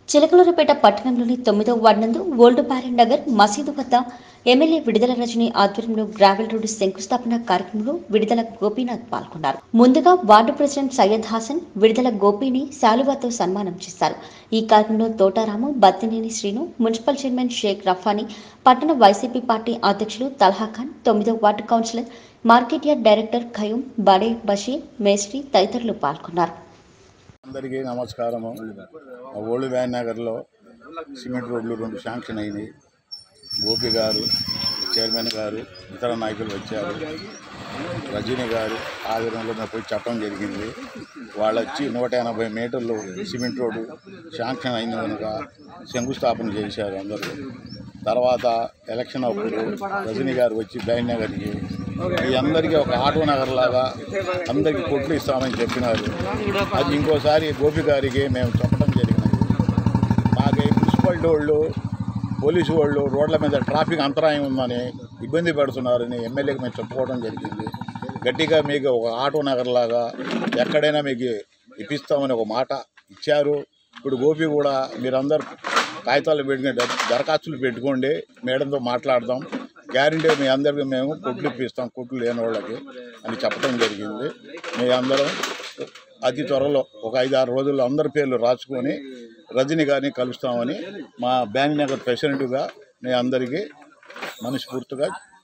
చిలకలూరుపేట పట్టణంలోని తొమ్మిదవ వార్డు నందు ఓల్డ్ పారెన్ నగర్ మసీదు వద్ద ఎమ్మెల్యే విడుదల రజని ఆధ్వర్యంలో గ్రావెల్ రోడ్డు శంకుస్థాపన కార్యక్రమంలో విడుదల గోపీనాథ్ పాల్గొన్నారు ముందుగా వార్డు ప్రెసిడెంట్ సయ్యద్ హాసన్ విడుదల గోపీని శాలువాతో సన్మానం చేశారు ఈ కార్యక్రమంలో తోటారాము బత్తినేని శ్రీను మున్సిపల్ చైర్మన్ షేక్ రఫానీ పట్టణ వైసీపీ పార్టీ అధ్యక్షులు తల్హా ఖాన్ తొమ్మిదవ ward councillor market yard director Khayyum Bade Basheer మేస్త్రి తదితరులు పాల్గొన్నారు అందరికీ నమస్కారము మా ఓల్డ్ వ్యాన్ నగర్లో సిమెంట్ రోడ్లు రెండు శాంక్షన్ అయినాయి గోపి గారు చైర్మన్ గారు ఇతర నాయకులు వచ్చారు రజనీ గారు ఆధ్వర్యంలో మేము పోయి చెప్పడం జరిగింది వాళ్ళు వచ్చి నూట ఎనభై మీటర్లు సిమెంట్ రోడ్డు శాంక్షన్ అయిన కనుక శంకుస్థాపన చేశారు అందరూ తర్వాత ఎలక్షన్ అప్పుడు రజనీ గారు వచ్చి బ్యాంక్ నగర్కి ఈ అందరికీ ఒక ఆటో నగర్ లాగా అందరికీ కొట్లు ఇస్తామని చెప్పినారు అది ఇంకోసారి గోపి గారికి మేము చెప్పడం జరిగినది మాకు ఈ మున్సిపాలిటీ వాళ్ళు పోలీసు వాళ్ళు రోడ్ల మీద ట్రాఫిక్ అంతరాయం ఉందని ఇబ్బంది పడుతున్నారని ఎమ్మెల్యేకి మేము చెప్పుకోవడం జరిగింది గట్టిగా మీకు ఒక ఆటో నగర్ లాగా ఎక్కడైనా మీకు ఇప్పిస్తామని ఒక మాట ఇచ్చారు ఇప్పుడు గోపి కూడా మీరందరూ కాగితాలు పెట్టుకుని దర- దరఖాస్తులు పెట్టుకోండి మేడంతో మాట్లాడదాం గ్యారంటీ మీ అందరికీ మేము కొట్లు ఇప్పిస్తాం కొట్లు లేని వాళ్ళకి అని చెప్పడం జరిగింది మీ అందరం అతి త్వరలో ఒక ఐదు ఆరు రోజుల్లో అందరి పేర్లు రాసుకొని రజని గారిని కలుస్తామని మా బ్యాంక్ నగర్ ప్రెసిడెంట్గా మీ అందరికీ మనస్ఫూర్తిగా